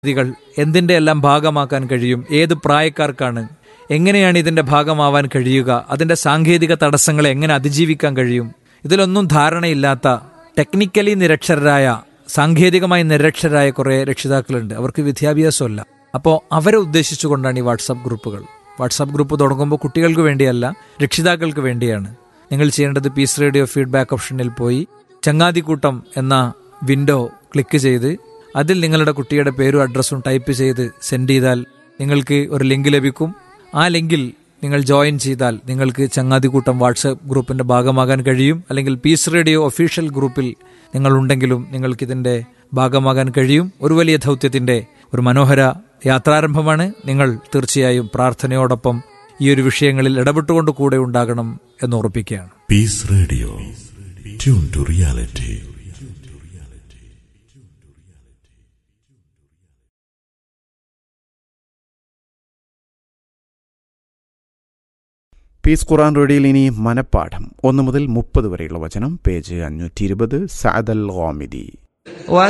രീതികൾ എന്തിൻ്റെ എല്ലാം ഭാഗമാക്കാൻ കഴിയും ഏത് പ്രായക്കാർക്കാണ് എങ്ങനെയാണ് ഇതിൻ്റെ ഭാഗമാവാൻ കഴിയുക അതിൻ്റെ സാങ്കേതിക തടസ്സങ്ങളെ എങ്ങനെ അതിജീവിക്കാൻ കഴിയും ഇതിലൊന്നും ധാരണയില്ലാത്ത ടെക്നിക്കലി നിരക്ഷരരായ സാങ്കേതികമായി നിരക്ഷരായ കുറേ രക്ഷിതാക്കളുണ്ട് അവർക്ക് വിദ്യാഭ്യാസമല്ല അപ്പോൾ അവരെ ഉദ്ദേശിച്ചുകൊണ്ടാണ് ഈ വാട്സാപ്പ് ഗ്രൂപ്പുകൾ വാട്സാപ്പ് ഗ്രൂപ്പ് തുടങ്ങുമ്പോൾ കുട്ടികൾക്ക് വേണ്ടിയല്ല രക്ഷിതാക്കൾക്ക് വേണ്ടിയാണ് നിങ്ങൾ ചെയ്യേണ്ടത് പീസ് റേഡിയോ ഫീഡ്ബാക്ക് ഓപ്ഷനിൽ പോയി ചങ്ങാതിക്കൂട്ടം എന്ന വിൻഡോ ക്ലിക്ക് ചെയ്ത് അതിൽ നിങ്ങളുടെ കുട്ടിയുടെ പേരും അഡ്രസ്സും ടൈപ്പ് ചെയ്ത് സെൻഡ് ചെയ്താൽ നിങ്ങൾക്ക് ഒരു ലിങ്ക് ലഭിക്കും ആ ലിങ്കിൽ നിങ്ങൾ ജോയിൻ ചെയ്താൽ നിങ്ങൾക്ക് ചങ്ങാതിക്കൂട്ടം വാട്സപ്പ് ഗ്രൂപ്പിന്റെ ഭാഗമാകാൻ കഴിയും അല്ലെങ്കിൽ പീസ് റേഡിയോ ഒഫീഷ്യൽ ഗ്രൂപ്പിൽ നിങ്ങൾ ഉണ്ടെങ്കിലും നിങ്ങൾക്ക് ഇതിന്റെ ഭാഗമാകാൻ കഴിയും ഒരു വലിയ ദൗത്യത്തിന്റെ ഒരു മനോഹര യാത്രാരംഭമാണ് നിങ്ങൾ തീർച്ചയായും പ്രാർത്ഥനയോടൊപ്പം ഈ ഒരു വിഷയങ്ങളിൽ ഇടപെട്ടുകൊണ്ട് കൂടെ ഉണ്ടാകണം എന്ന് ഉറപ്പിക്കുകയാണ് peace radio tune to reality peace Quran റേഡിയോയിൽ ഇനി മനപ്പാഠം ഒന്ന് മുതൽ മുപ്പത് വരെയുള്ള വചനം പേജ് അഞ്ഞൂറ്റി ഇരുപത് സാദൽ ഗോമിദി